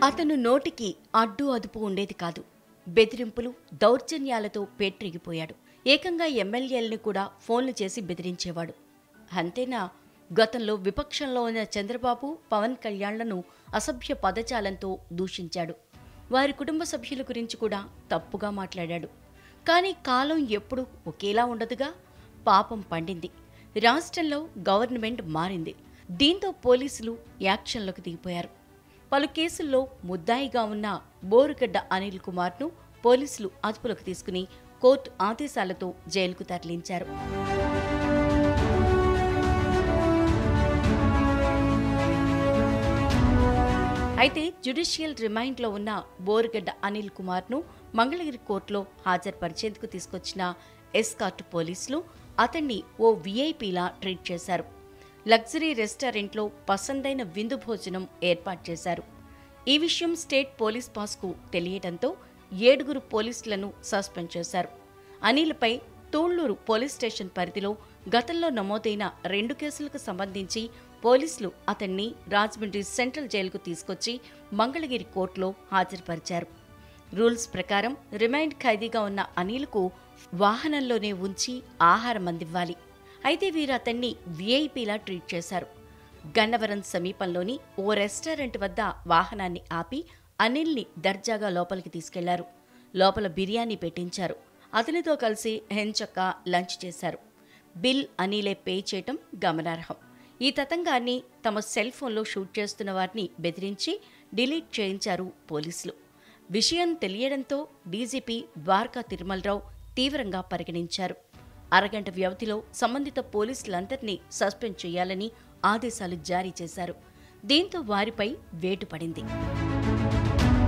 అతను నోటికి అడ్డు అదుపు ఉండేది కాదు బెదిరింపులు దౌర్జన్యాలతో పేట్రిగిపోయాడు ఏకంగా ఎమ్మెల్యేలను కూడా ఫోన్లు చేసి బెదిరించేవాడు అంతేనా గతంలో విపక్షంలో ఉన్న చంద్రబాబు పవన్ కళ్యాణ్లను అసభ్య పదజాలంతో దూషించాడు వారి కుటుంబ సభ్యుల గురించి కూడా తప్పుగా మాట్లాడాడు కానీ కాలం ఎప్పుడూ ఒకేలా ఉండదుగా పాపం పండింది రాష్ట్రంలో గవర్నమెంట్ మారింది దీంతో పోలీసులు యాక్షన్లోకి దిగిపోయారు పలు కేసుల్లో ముద్దాయిగా ఉన్న బోరుగడ్డ అనిల్ కుమార్ను పోలీసులు అదుపులోకి తీసుకుని కోర్టు ఆదేశాలతో జైలుకు తరలించారు అయితే జ్యుడిషియల్ రిమైండ్లో ఉన్న బోరుగడ్డ అనిల్ కుమార్ను మంగళగిరి కోర్టులో హాజరుపరిచేందుకు తీసుకొచ్చిన ఎస్కార్ట్ పోలీసులు అతన్ని ఓ వీఐపీలా ట్రీట్ చేశారు లగ్జరీ రెస్టారెంట్లో పసందైన విందు భోజనం ఏర్పాటు చేశారు ఈ విషయం స్టేట్ పోలీస్ పాస్కు తెలియడంతో ఏడుగురు పోలీసులను సస్పెండ్ చేశారు అనిల్పై తూళ్లూరు పోలీస్ స్టేషన్ పరిధిలో గతంలో నమోదైన రెండు కేసులకు సంబంధించి పోలీసులు అతన్ని రాజమండ్రి సెంట్రల్ జైలుకు తీసుకొచ్చి మంగళగిరి కోర్టులో హాజరుపరిచారు రూల్స్ ప్రకారం రిమైండ్ ఖైదీగా ఉన్న అనిల్కు వాహనంలోనే ఉంచి ఆహారం అందివ్వాలి అయితే వీరు అతన్ని వీఐపీలా ట్రీట్ చేశారు గన్నవరం సమీపంలోని ఓ రెస్టారెంట్ వద్ద వాహనాన్ని ఆపి అనిల్ని దర్జాగా లోపలికి తీసుకెళ్లారు లోపల బిర్యానీ పెట్టించారు అతనితో కలిసి హెంచక్క లంచ్ చేశారు బిల్ అనిలే పే చేయటం గమనార్హం ఈ తతంగాన్ని తమ సెల్ ఫోన్లో షూట్ చేస్తున్న వారిని బెదిరించి డిలీట్ చేయించారు పోలీసులు విషయం తెలియడంతో డీజీపీ ద్వారకా తిరుమలరావు తీవ్రంగా పరిగణించారు అరగంట వ్యవధిలో సంబంధిత పోలీసులందరినీ సస్పెండ్ చేయాలని ఆదేశాలు జారీ చేశారు దీంతో వారిపై వేటు పడింది